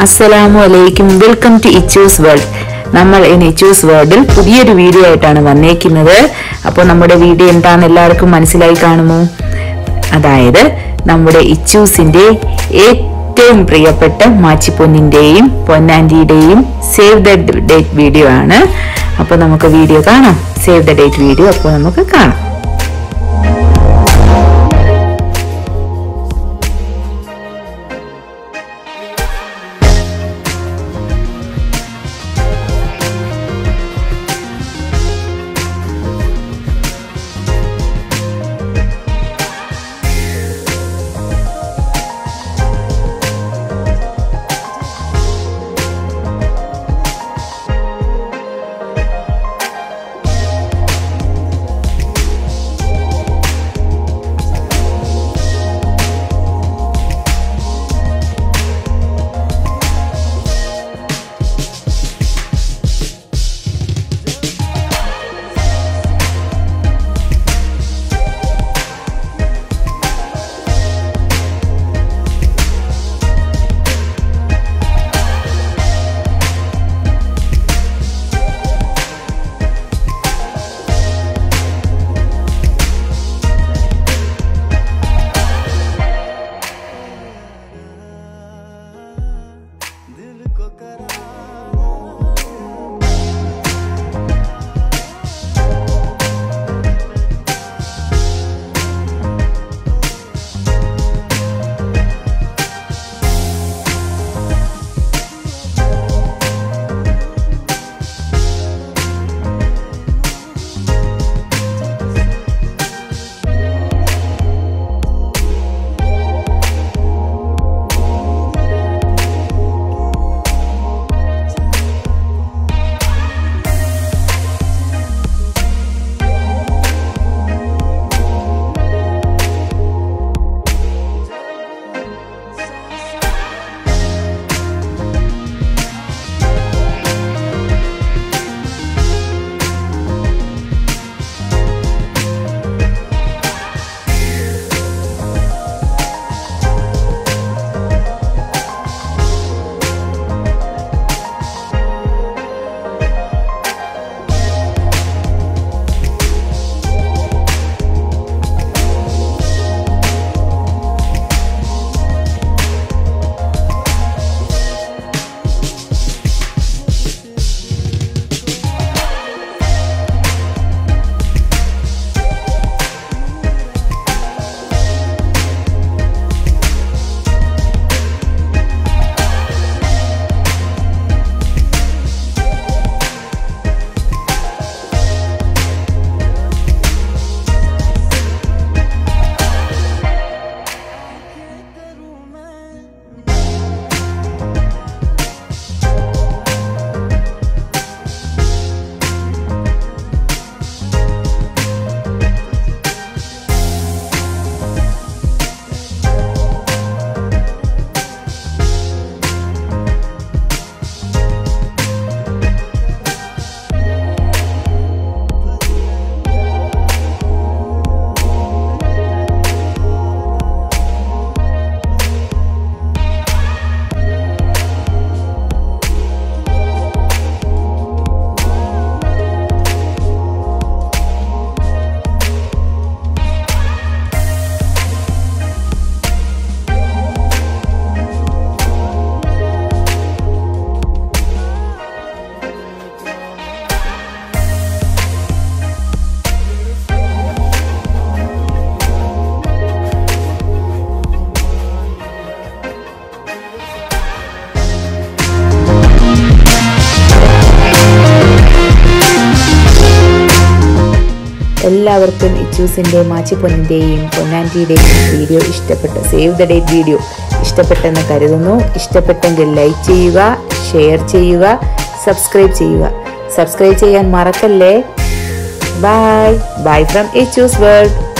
അസ്സലാമു അലൈക്കും welcome to Ichoos world നമ്മൾ ഇൻ ഇച്ചൂസ് വേൾഡിൽ പുതിയൊരു വീഡിയോ ആയിട്ടാണ് വന്നേക്കുന്നത് അപ്പോൾ നമ്മുടെ വീഡിയോ എന്താണെന്ന് എല്ലാവർക്കും മനസ്സിലായി കാണുമോ അതായത് നമ്മുടെ ഇച്ചൂസിന്റെ ഏറ്റവും പ്രിയപ്പെട്ട മാച്ചിപ്പൊന്നിന്റെയും പൊന്നാൻറ്റിയുടെയും സേവ് ദ ഡേറ്റ് വീഡിയോ ആണ് അപ്പോൾ നമുക്ക് വീഡിയോ കാണാം സേവ് ദ ഡേറ്റ് വീഡിയോ അപ്പോൾ നമുക്ക് കാണാം എല്ലാവർക്കും ഇച്ചൂസിന്റെ മാച്ചിപ്പൊന്നിന്റെയും പൊന്നാൻറ്റിയുടെയും വീഡിയോ ഇഷ്ടപ്പെട്ടു സേവ് ദ ഡേറ്റ് വീഡിയോ ഇഷ്ടപ്പെട്ടെന്ന് കരുതുന്നു ഇഷ്ടപ്പെട്ടെങ്കിൽ ലൈക്ക് ചെയ്യുക ഷെയർ ചെയ്യുക സബ്സ്ക്രൈബ് ചെയ്യുക സബ്സ്ക്രൈബ് ചെയ്യാൻ മറക്കല്ലേ bye bye from Ichoos world